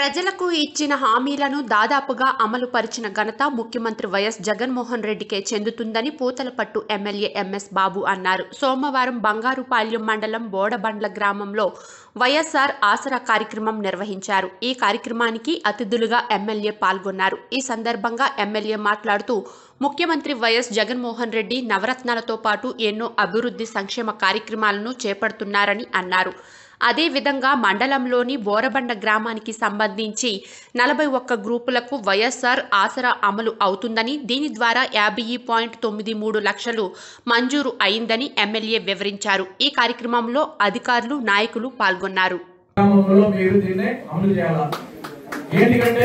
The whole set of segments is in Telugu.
ప్రజలకు ఇచ్చిన హామీలను దాదాపుగా అమలు పరిచిన ఘనత ముఖ్యమంత్రి వైఎస్ జగన్మోహన్ రెడ్డికే చెందుతుందని పూతలపట్టు ఎమ్మెల్యే ఎంఎస్ బాబు అన్నారు సోమవారం బంగారుపాళ్యం మండలం బోడబండ్ల గ్రామంలో వైఎస్ఆర్ ఆసరా కార్యక్రమం నిర్వహించారు ఈ కార్యక్రమానికి అతిథులుగా ఎమ్మెల్యే పాల్గొన్నారు ఈ సందర్భంగా ఎమ్మెల్యే మాట్లాడుతూ ముఖ్యమంత్రి వైఎస్ జగన్మోహన్ రెడ్డి నవరత్నాలతో పాటు ఎన్నో అభివృద్ధి సంక్షేమ కార్యక్రమాలను చేపడుతున్నారని అన్నారు అదేవిధంగా మండలంలోని బోరబండ గ్రామానికి సంబంధించి నలభై ఒక్క గ్రూపులకు వైఎస్ఆర్ ఆసరా అమలు అవుతుందని దీని ద్వారా యాభై పాయింట్ తొమ్మిది మూడు లక్షలు మంజూరు అయిందని ఎమ్మెల్యే వివరించారు ఈ కార్యక్రమంలో అధికారులు నాయకులు పాల్గొన్నారు గ్రామంలో మీరు దీన్ని అమలు చేయాలా ఏంటికంటే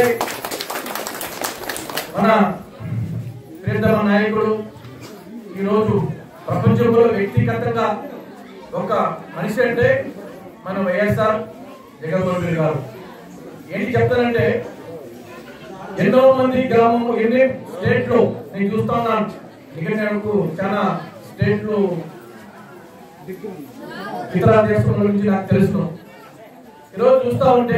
మన ప్రియతమ నాయకుడు ఈరోజు ప్రపంచంలో వ్యక్తిగతంగా ఒక మనిషి అంటే మన వైఎస్ఆర్ జగన్మోహన్ రెడ్డి గారు ఏంటి చెప్తానంటే ఎన్నో మంది గ్రామం ఎన్ని స్టేట్లు నేను చూస్తా ఉన్నాను ఎందుకంటే నాకు చాలా స్టేట్లు ఇతర దేశం గురించి నాకు తెలుసు ఈరోజు చూస్తా ఉంటే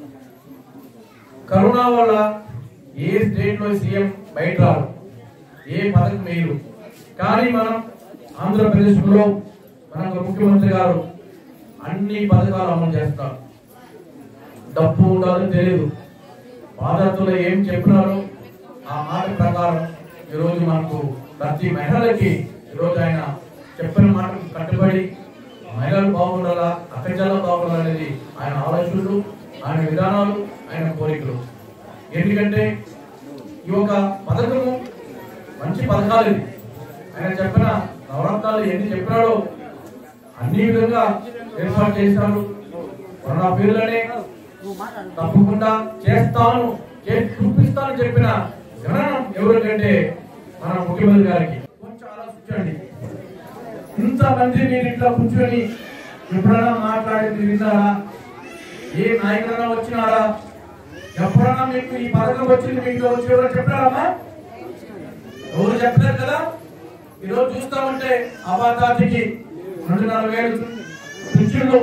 కరోనా వల్ల ఏ స్టేట్ లో సీఎం బయట రారు ఏ పథకం వేయరు కానీ మనం ఆంధ్రప్రదేశ్ లో మన ముఖ్యమంత్రి గారు అన్ని పథకాలు అమలు చేస్తారు డబ్బు ఉండాలని తెలియదు బాధతులు ఏం చెప్పినారో ఆ మాట ప్రకారం ఈరోజు మనకు ప్రతి మహిళలకి ఈరోజు ఆయన చెప్పిన మాటకు కట్టుబడి మహిళలు బాగుండాలా అక్కజాల బాగుండాలనేది ఆయన ఆలోచనలు ఆయన విధానాలు ఆయన కోరికలు ఎందుకంటే ఈ యొక్క పథకము మంచి పథకాలు ఇది ఆయన చెప్పిన నవరత్నాలు ఎన్ని చెప్పినాడో అన్ని విధంగా ఏర్పాటు చేశారు కరోనా పేర్లనే తప్పకుండా చేస్తాను చేసి చూపిస్తాను చెప్పిన గణనం ఎవరికంటే మన ముఖ్యమంత్రి గారికి కొంచెం ఆలోచించండి ఇంతమంది మీరు ఇట్లా కూర్చొని ఎప్పుడైనా మాట్లాడింది విన్నారా ఏ నాయకులైనా వచ్చినారా ఎప్పుడైనా మీకు ఈ పథకం వచ్చింది మీకు వచ్చి ఎవరైనా చెప్పారమ్మా ఎవరు చెప్పలేరు కదా ఈరోజు చూస్తా ఉంటే అబాతాతికి రెండున్నర వేలు పింఛన్లు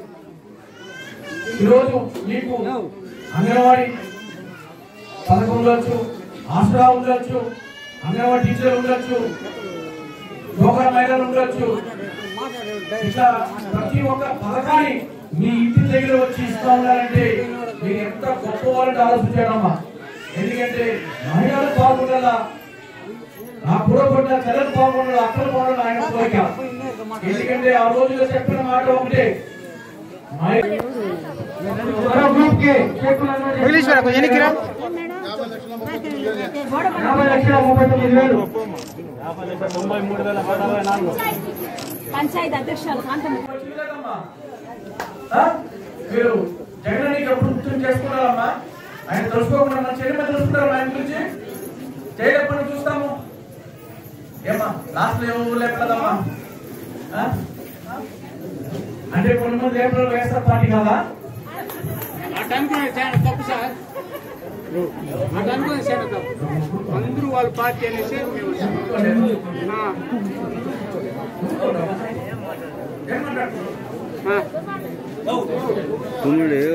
ఈరోజు మీకు అంగన్వాడీ పథకం ఉండొచ్చు ఆసరా ఉండొచ్చు అంగన్వాడీ టీచర్ ఉండొచ్చు యోగా మహిళలు ఉండొచ్చు ఇట్లా ప్రతి ఒక్క పథకాన్ని మీ ఇంటి దగ్గర వచ్చి ఇస్తా ఉన్నారంటే మీరు ఎంత గొప్ప వాళ్ళని ఆలోచించాడమ్మా ఎందుకంటే మహిళలు పాల్గొనాలా నా కూడా కొట్టిన చెల్లెలు పాల్గొనాలి అక్కలు పాల్గొనాలి ఆయన కోరిక ఎందుకంటే ఆ రోజులో చెప్పిన మాట ఒకటే మహి- మరో గ్రూప్ కి ఇంగ్లీష్ వాడు కొంచెం ఎన్నికిరా యాభై లక్షల ముప్పై తొమ్మిది వేలు పంచాయతీ అధ్యక్షురాలు కాంతమ్మ వచ్చిందేనమ్మా. ఆ? మీరు జగన్ ఎప్పుడు గుర్తు చేసుకున్నారమ్మా ఆయన తెలుసుకోకుండా మన చెల్లి తెలుసుకున్నారా ఆయన గురించి చేయలేకపోతే చూస్తాము ఏమ్మా లాస్ట్ లో ఏమో లేపలేదమ్మా ఆ? అంటే కొన్ని మంది ఏప్రిల్ వైఎస్ఆర్ పార్టీ కాదా అందరూ వాళ్ళ పార్టీ అనేసి మేము ఆ, ఏం మాట్లాడుతున్నారు? ఆ. తమ్ముడు